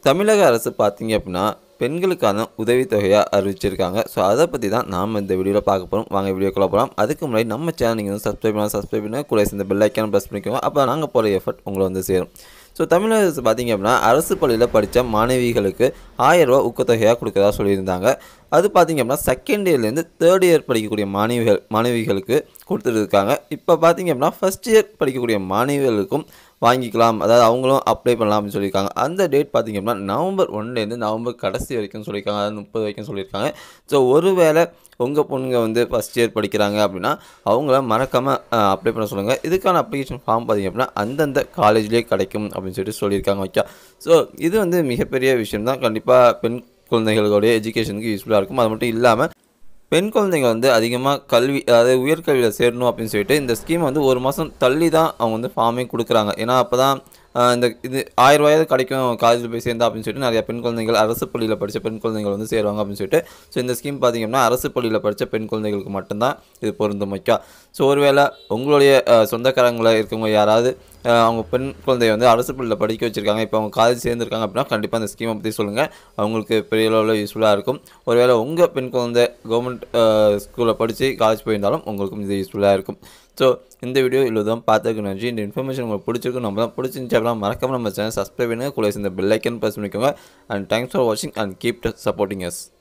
தமிழக அரசு பார்த்தீங்க அப்படின்னா பெண்களுக்கான உதவித்தொகையாக அறிவிச்சிருக்காங்க ஸோ அதை பற்றி தான் நாம் இந்த வீடியோவில் பார்க்க போகிறோம் வாங்க வீடியோக்குள்ள போகலாம் அதுக்கு முன்னாடி நம்ம சேனல் நீங்கள் வந்து சப்ஸ்கிரைப் பண்ணால் சப்ஸ்கிரைப் பண்ணி கூட இந்த பெல் ஐக்கான ப்ரெஸ் பண்ணிக்கோங்க அப்போ நாங்கள் போகிற எஃபர்ட் உங்களை வந்து சேரும் ஸோ தமிழக அரசு பார்த்தீங்க அப்படின்னா அரசு பள்ளியில் படித்த மாணவிகளுக்கு ஆயிரம் ரூபா ஊக்கத்தொகையாக கொடுக்கறதா சொல்லியிருந்தாங்க அது பார்த்தீங்க அப்படின்னா செகண்ட் இயர்லேருந்து தேர்ட் இயர் படிக்கக்கூடிய மாணவிகள் மாணவிகளுக்கு கொடுத்துட்டு இருக்காங்க இப்போ பார்த்தீங்க அப்படின்னா ஃபஸ்ட் இயர் படிக்கக்கூடிய மாணவிகளுக்கும் வாங்கிக்கலாம் அதாவது அவங்களும் அப்ளை பண்ணலாம் அப்படின்னு சொல்லியிருக்காங்க அந்த டேட் பார்த்தீங்க அப்படின்னா நவம்பர் ஒன்லேருந்து நவம்பர் கடைசி வரைக்கும் சொல்லியிருக்காங்க அதாவது முப்பது வரைக்கும் சொல்லியிருக்காங்க ஸோ ஒருவேளை உங்கள் பொண்ணுங்க வந்து ஃபஸ்ட் இயர் படிக்கிறாங்க அப்படின்னா அவங்கள மறக்காமல் அப்ளை பண்ண சொல்லுங்கள் இதுக்கான அப்ளிகேஷன் ஃபார்ம் பார்த்தீங்க அப்படின்னா அந்தந்த காலேஜ்லேயே கிடைக்கும் அப்படின்னு சொல்லிட்டு சொல்லியிருக்காங்க ஓகே ஸோ இது வந்து மிகப்பெரிய விஷயம் தான் கண்டிப்பாக பெண் குழந்தைகளுடைய எஜுகேஷனுக்கு யூஸ்ஃபுல்லாக இருக்கும் அது மட்டும் இல்லாமல் பெண் குழந்தைங்க வந்து அதிகமாக கல்வி அதாவது உயர்கல்வியில் சேரணும் அப்படின்னு சொல்லிட்டு இந்த ஸ்கீம் வந்து ஒரு மாதம் தள்ளி தான் அவங்க வந்து ஃபார்மே கொடுக்குறாங்க ஏன்னா அப்போ தான் இந்த இது ஆயிரம் ரூபாயாவது கிடைக்கும் காலேஜில் போய் சேர்ந்தா அப்படின்னு சொல்லிட்டு நிறைய பெண் குழந்தைகள் அரசு பள்ளியில் படித்த பெண் குழந்தைகள் வந்து சேருவாங்க அப்படின்னு சொல்லிட்டு ஸோ இந்த ஸ்கீம் பார்த்தீங்கன்னா அரசு பள்ளியில் படித்த பெண் குழந்தைகளுக்கு மட்டும்தான் இது பொருந்தும் முக்கியம் ஸோ ஒருவேளை உங்களுடைய அஹ், சொந்தக்காரங்கள இருக்கவங்க யாராவது அஹ், அவங்க பெண் குழந்தைய வந்து அரசு பள்ளியில் படிக்க வச்சிருக்காங்க இப்போ அவங்க காலேஜ் சேர்ந்துருக்காங்க அப்படின்னா கண்டிப்பாக அந்த ஸ்கீமை பற்றி சொல்லுங்கள் அவங்களுக்கு பெரிய அளவில் யூஸ்ஃபுல்லாக இருக்கும் ஒருவேளை உங்கள் பெண் குழந்தை கவர்மெண்ட் ஸ்கூலில் படித்து காலேஜ் போயிருந்தாலும் உங்களுக்கும் இது யூஸ்ஃபுல்லாக இருக்கும் ஸோ இந்த வீடியோ இவ்வளோ தான் பார்த்ததுக்கு நன்றி இந்த இன்ஃபர்மேஷன் உங்களுக்கு பிடிச்சிருக்கும் நம்ம தான் பிடிச்சிருந்துச்சு அப்படின்னா மறக்காம நம்ம சேனல் சப்ஸ்கிரைப் பண்ணுங்கள் கூட இந்த பெல் ஐக்கன் ப்ரெஸ் பண்ணிக்கோங்க அண்ட் தேங்க்ஸ் ஃபார் வாட்சிங் அண்ட் கீப் சப்போர்ட்டிங் எஸ்